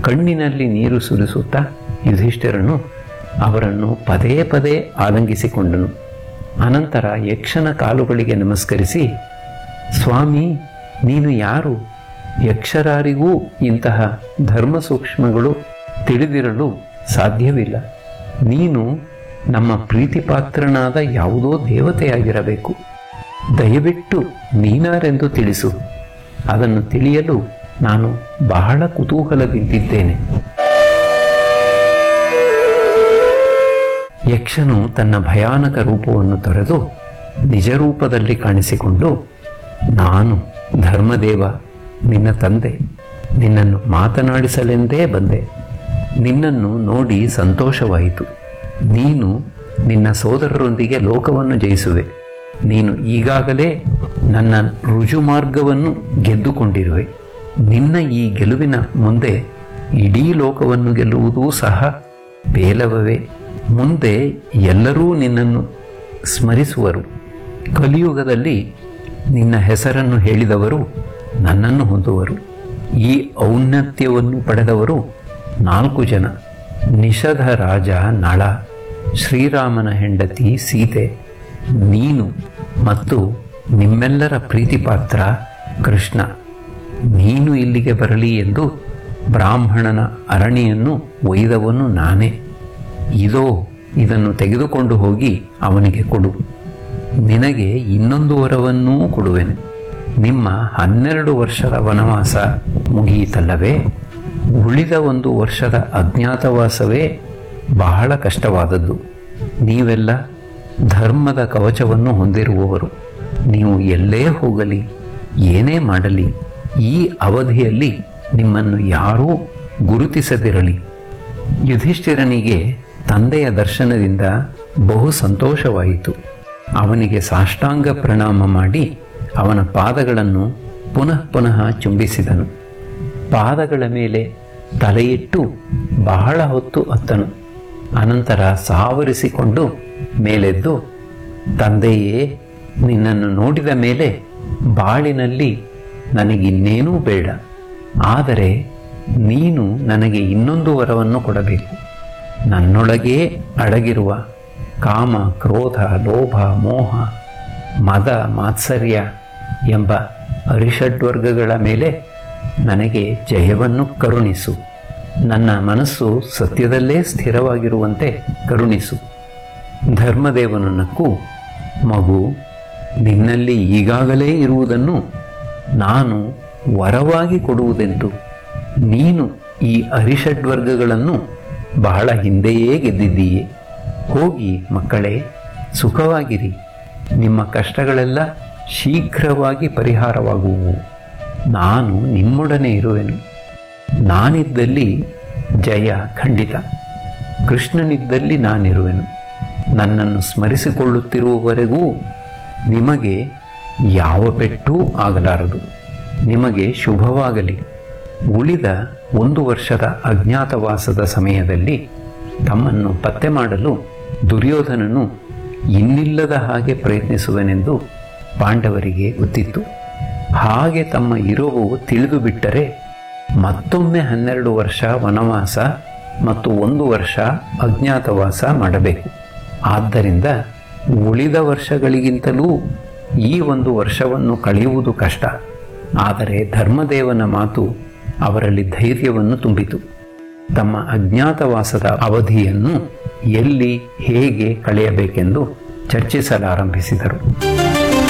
ಕಣ್ಣಿನಲ್ಲಿ ನೀರು ಸುರಿಸುತ್ತಾ ಯುಧಿಷ್ಠಿರನು ಅವರನ್ನು ಪದೇ ಪದೇ ಆಲಂಗಿಸಿಕೊಂಡನು ಅನಂತರ ಯಕ್ಷನ ಕಾಲುಗಳಿಗೆ ನಮಸ್ಕರಿಸಿ ಸ್ವಾಮಿ ನೀನು ಯಾರು ಯಕ್ಷರಾರಿಗೂ ಇಂತಹ ಧರ್ಮ ಸೂಕ್ಷ್ಮಗಳು ತಿಳಿದಿರಲು ಸಾಧ್ಯವಿಲ್ಲ ನೀನು ನಮ್ಮ ಪ್ರೀತಿಪಾತ್ರನಾದ ಯಾವುದೋ ದೇವತೆಯಾಗಿರಬೇಕು ದಯವಿಟ್ಟು ನೀನಾರೆಂದು ತಿಳಿಸು ಅದನ್ನು ತಿಳಿಯಲು ನಾನು ಬಹಳ ಕುತೂಹಲದಿಂದಿದ್ದೇನೆ ಯಕ್ಷನು ತನ್ನ ಭಯಾನಕ ರೂಪವನ್ನು ತೊರೆದು ನಿಜ ರೂಪದಲ್ಲಿ ಕಾಣಿಸಿಕೊಂಡು ನಾನು ಧರ್ಮದೇವ ನಿನ್ನ ತಂದೆ ನಿನ್ನನ್ನು ಮಾತನಾಡಿಸಲೆಂದೇ ಬಂದೆ ನಿನ್ನನ್ನು ನೋಡಿ ಸಂತೋಷವಾಯಿತು ನೀನು ನಿನ್ನ ಸೋದರರೊಂದಿಗೆ ಲೋಕವನ್ನು ಜಯಿಸುವೆ ನೀನು ಈಗಾಗಲೇ ನನ್ನ ರುಜುಮಾರ್ಗವನ್ನು ಗೆದ್ದುಕೊಂಡಿರುವೆ ನಿನ್ನ ಈ ಗೆಲುವಿನ ಮುಂದೆ ಇಡೀ ಲೋಕವನ್ನು ಗೆಲ್ಲುವುದೂ ಸಹ ಬೇಲವವೇ ಮುಂದೆ ಎಲ್ಲರೂ ನಿನ್ನನ್ನು ಸ್ಮರಿಸುವರು ಕಲಿಯುಗದಲ್ಲಿ ನಿನ್ನ ಹೆಸರನ್ನು ಹೇಳಿದವರು ನನ್ನನ್ನು ಹೊಂದುವರು ಈ ಔನ್ನತ್ಯವನ್ನು ಪಡೆದವರು ನಾಲ್ಕು ಜನ ನಿಷಧ ರಾಜ ನಳ ಶ್ರೀರಾಮನ ಹೆಂಡತಿ ಸೀತೆ ನೀನು ಮತ್ತು ನಿಮ್ಮೆಲ್ಲರ ಪ್ರೀತಿಪಾತ್ರ ಕೃಷ್ಣ ನೀನು ಇಲ್ಲಿಗೆ ಬರಲಿ ಎಂದು ಬ್ರಾಹ್ಮಣನ ಅರಣಿಯನ್ನು ಒಯ್ದವನು ನಾನೇ ಇದೋ ಇದನ್ನು ತೆಗೆದುಕೊಂಡು ಹೋಗಿ ಅವನಿಗೆ ಕೊಡು ನಿನಗೆ ಇನ್ನೊಂದು ವರವನ್ನೂ ಕೊಡುವೆನು ನಿಮ್ಮ ಹನ್ನೆರಡು ವರ್ಷದ ವನವಾಸ ಮುಗಿಯಿತಲ್ಲವೇ ಉಳಿದ ಒಂದು ವರ್ಷದ ಅಜ್ಞಾತವಾಸವೇ ಬಹಳ ಕಷ್ಟವಾದದ್ದು ನೀವೆಲ್ಲ ಧರ್ಮದ ಕವಚವನ್ನು ಹೊಂದಿರುವವರು ನೀವು ಎಲ್ಲೇ ಹೋಗಲಿ ಏನೇ ಮಾಡಲಿ ಈ ಅವಧಿಯಲ್ಲಿ ನಿಮ್ಮನ್ನು ಯಾರೂ ಗುರುತಿಸದಿರಲಿ ಯುಧಿಷ್ಠಿರನಿಗೆ ತಂದೆಯ ದರ್ಶನದಿಂದ ಬಹು ಸಂತೋಷವಾಯಿತು ಅವನಿಗೆ ಸಾಷ್ಟಾಂಗ ಪ್ರಣಾಮ ಮಾಡಿ ಅವನ ಪಾದಗಳನ್ನು ಪುನಃ ಪುನಃ ಚುಂಬಿಸಿದನು ಪಾದಗಳ ಮೇಲೆ ತಲೆಯಿಟ್ಟು ಬಹಳ ಹೊತ್ತು ಅತ್ತನು ಅನಂತರ ಸಾವರಿಸಿಕೊಂಡು ಮೇಲೆದ್ದು ತಂದೆಯೇ ನಿನ್ನನ್ನು ನೋಡಿದ ಮೇಲೆ ಬಾಳಿನಲ್ಲಿ ನನಗಿನ್ನೇನೂ ಬೇಡ ಆದರೆ ನೀನು ನನಗೆ ಇನ್ನೊಂದು ವರವನ್ನು ಕೊಡಬೇಕು ನನ್ನೊಳಗೇ ಅಡಗಿರುವ ಕಾಮ ಕ್ರೋಧ ಲೋಭ ಮೋಹ ಮದ ಮಾತ್ಸರ್ಯ ಎಂಬ ಅರಿಷಡ್ವರ್ಗಗಳ ಮೇಲೆ ನನಗೆ ಜಯವನ್ನು ಕರುಣಿಸು ನನ್ನ ಮನಸ್ಸು ಸತ್ಯದಲ್ಲೇ ಸ್ಥಿರವಾಗಿರುವಂತೆ ಕರುಣಿಸು ಧರ್ಮದೇವನು ನಕ್ಕು ಮಗು ನಿನ್ನಲ್ಲಿ ಈಗಾಗಲೇ ಇರುವುದನ್ನು ನಾನು ವರವಾಗಿ ಕೊಡುವುದೆಂದು ನೀನು ಈ ಅರಿಷಡ್ವರ್ಗಗಳನ್ನು ಬಹಳ ಹಿಂದೆಯೇ ಗೆದ್ದಿದ್ದೀಯೆ ಹೋಗಿ ಮಕ್ಕಳೇ ಸುಖವಾಗಿರಿ ನಿಮ್ಮ ಕಷ್ಟಗಳೆಲ್ಲ ಶೀಘ್ರವಾಗಿ ಪರಿಹಾರವಾಗುವು ನಾನು ನಿಮ್ಮೊಡನೆ ಇರುವೆನು ನಾನಿದ್ದಲ್ಲಿ ಜಯ ಖಂಡಿತ ಕೃಷ್ಣನಿದ್ದಲ್ಲಿ ನಾನಿರುವೆನು ನನ್ನನ್ನು ಸ್ಮರಿಸಿಕೊಳ್ಳುತ್ತಿರುವವರೆಗೂ ನಿಮಗೆ ಯಾವ ಪೆಟ್ಟೂ ಆಗಲಾರದು ನಿಮಗೆ ಶುಭವಾಗಲಿ ಉಳಿದ ಒಂದು ವರ್ಷದ ಅಜ್ಞಾತವಾಸದ ಸಮಯದಲ್ಲಿ ತಮ್ಮನ್ನು ಪತ್ತೆ ಮಾಡಲು ದುರ್ಯೋಧನನು ಇನ್ನಿಲ್ಲದ ಹಾಗೆ ಪ್ರಯತ್ನಿಸುವನೆಂದು ಪಾಂಡವರಿಗೆ ಗೊತ್ತಿತ್ತು ಹಾಗೆ ತಮ್ಮ ಇರುವು ತಿಳಿದು ಬಿಟ್ಟರೆ ಮತ್ತೊಮ್ಮೆ ಹನ್ನೆರಡು ವರ್ಷ ವನವಾಸ ಮತ್ತು ಒಂದು ವರ್ಷ ಅಜ್ಞಾತವಾಸ ಮಾಡಬೇಕು ಆದ್ದರಿಂದ ಉಳಿದ ವರ್ಷಗಳಿಗಿಂತಲೂ ಈ ಒಂದು ವರ್ಷವನ್ನು ಕಳೆಯುವುದು ಕಷ್ಟ ಆದರೆ ಧರ್ಮದೇವನ ಮಾತು ಅವರಲ್ಲಿ ಧೈರ್ಯವನ್ನು ತುಂಬಿತು ತಮ್ಮ ಅಜ್ಞಾತವಾಸದ ಅವಧಿಯನ್ನು ಎಲ್ಲಿ ಹೇಗೆ ಕಳೆಯಬೇಕೆಂದು ಚರ್ಚಿಸಲಾರಂಭಿಸಿದರು